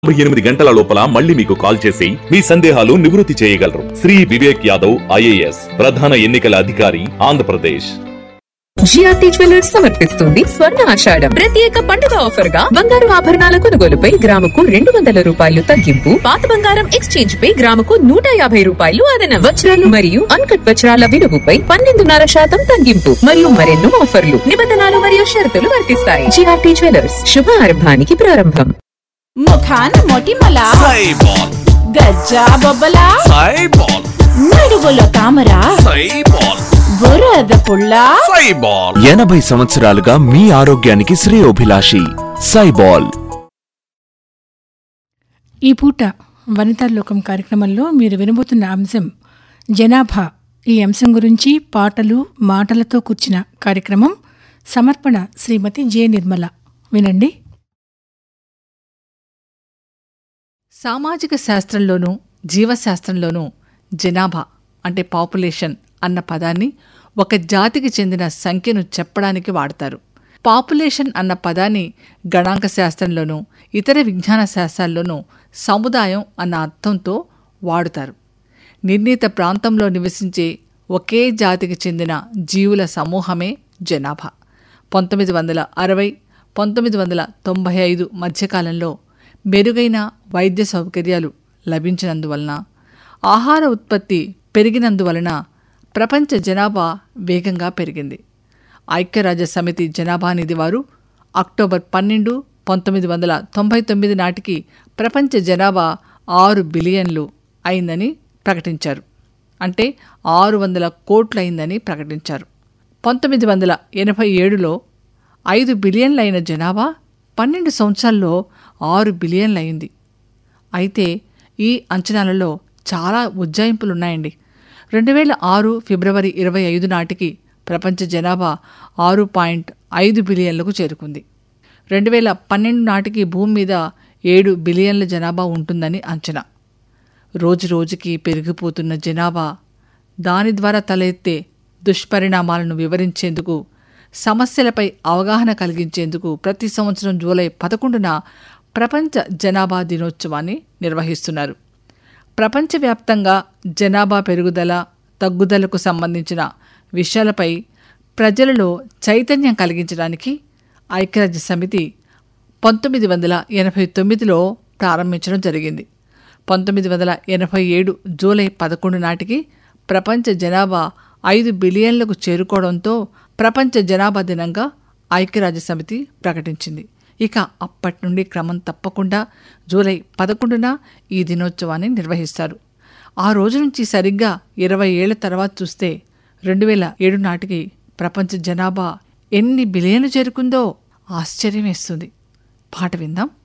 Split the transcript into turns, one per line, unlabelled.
నలభై ఎనిమిది గంటల లోపల మళ్ళీ మీకు కాల్ చేసి మీ సందేహాలు నివృత్తి చేయగలరు శ్రీ వివేక్ యాదవ్ ఐఏఎస్ ప్రధాన ఎన్నికల అధికారి ఆంధ్రప్రదేశ్
జిఆర్టీ జ్యువెలర్స్ సమర్పిస్తుంది స్వర్ణ ఆషాఢం ప్రత్యేక పండుగ ఆఫర్ గా బంగారు ఆభరణాల కొనుగోలుపై గ్రాముకు రెండు వందల రూపాయలు తగ్గింపు పాత బంగారం ఎక్స్చేంజ్ పై గ్రాముకు నూట యాభై రూపాయలు అదనం వజ్రాలు మరియు అన్కట్ వజ్రాల విలువపై పన్నెండున్నర శాతం తగ్గింపు మరియు మరెన్నో ఆఫర్లు నిబంధనలు మరియు షరతులు వర్తిస్తాయి జిఆర్టీ జ్యువెలర్స్ శుభారంభానికి ప్రారంభం
ముఖాన మొటిమల
సైబాల్
గజ్జా బొబ్బల
సైబాల్
నడుగులో తామర
సైబాల్
బురద పుల్ల
సైబాల్
ఎనభై సంవత్సరాలుగా మీ ఆరోగ్యానికి శ్రేయోభిలాషి సైబాల్
ఈ పూట వనితా లోకం కార్యక్రమంలో మీరు వినబోతున్న అంశం జనాభా ఈ అంశం గురించి పాటలు మాటలతో కూర్చిన కార్యక్రమం సమర్పణ శ్రీమతి జె నిర్మల వినండి
సామాజిక శాస్త్రంలోనూ జీవశాస్త్రంలోనూ జనాభా అంటే పాపులేషన్ అన్న పదాన్ని ఒక జాతికి చెందిన సంఖ్యను చెప్పడానికి వాడతారు పాపులేషన్ అన్న పదాన్ని గణాంక శాస్త్రంలోనూ ఇతర విజ్ఞాన శాస్త్రాల్లోనూ సముదాయం అన్న అర్థంతో వాడుతారు నిర్ణీత ప్రాంతంలో నివసించే ఒకే జాతికి చెందిన జీవుల సమూహమే జనాభా పంతొమ్మిది వందల అరవై పంతొమ్మిది వందల తొంభై ఐదు మధ్యకాలంలో మెరుగైన వైద్య సౌకర్యాలు లభించినందువలన ఆహార ఉత్పత్తి పెరిగినందువలన ప్రపంచ జనాభా వేగంగా పెరిగింది ఐక్యరాజ్య సమితి జనాభా నిధి వారు అక్టోబర్ పన్నెండు పంతొమ్మిది వందల తొంభై తొమ్మిది నాటికి ప్రపంచ జనాభా ఆరు బిలియన్లు అయిందని ప్రకటించారు అంటే ఆరు వందల కోట్లు అయిందని ప్రకటించారు పంతొమ్మిది వందల ఎనభై ఏడులో ఐదు బిలియన్లైన జనాభా పన్నెండు సంవత్సరాల్లో ఆరు బిలియన్లయింది అయితే ఈ అంచనాలలో చాలా ఉజ్జాయింపులున్నాయండి రెండు వేల ఆరు ఫిబ్రవరి ఇరవై ఐదు నాటికి ప్రపంచ జనాభా ఆరు పాయింట్ ఐదు బిలియన్లకు చేరుకుంది రెండు వేల పన్నెండు నాటికి భూమి మీద ఏడు బిలియన్ల జనాభా ఉంటుందని అంచనా రోజు రోజుకి పెరిగిపోతున్న జనాభా దాని ద్వారా తలెత్తే దుష్పరిణామాలను వివరించేందుకు సమస్యలపై అవగాహన కలిగించేందుకు ప్రతి సంవత్సరం జూలై పదకొండున ప్రపంచ జనాభా దినోత్సవాన్ని నిర్వహిస్తున్నారు ప్రపంచవ్యాప్తంగా జనాభా పెరుగుదల తగ్గుదలకు సంబంధించిన విషయాలపై ప్రజలలో చైతన్యం కలిగించడానికి ఐక్యరాజ్య సమితి పంతొమ్మిది వందల ఎనభై తొమ్మిదిలో ప్రారంభించడం జరిగింది పంతొమ్మిది వందల ఎనభై ఏడు జూలై పదకొండు నాటికి ప్రపంచ జనాభా ఐదు బిలియన్లకు చేరుకోవడంతో ప్రపంచ జనాభా దినంగా ఐక్యరాజ్య సమితి ప్రకటించింది ఇక అప్పటి నుండి క్రమం తప్పకుండా జూలై పదకొండున ఈ దినోత్సవాన్ని నిర్వహిస్తారు ఆ రోజు నుంచి సరిగ్గా ఇరవై ఏళ్ల తర్వాత చూస్తే రెండు వేల ఏడు నాటికి ప్రపంచ జనాభా ఎన్ని బిలియన్లు చేరుకుందో ఆశ్చర్యం వేస్తుంది పాట విందాం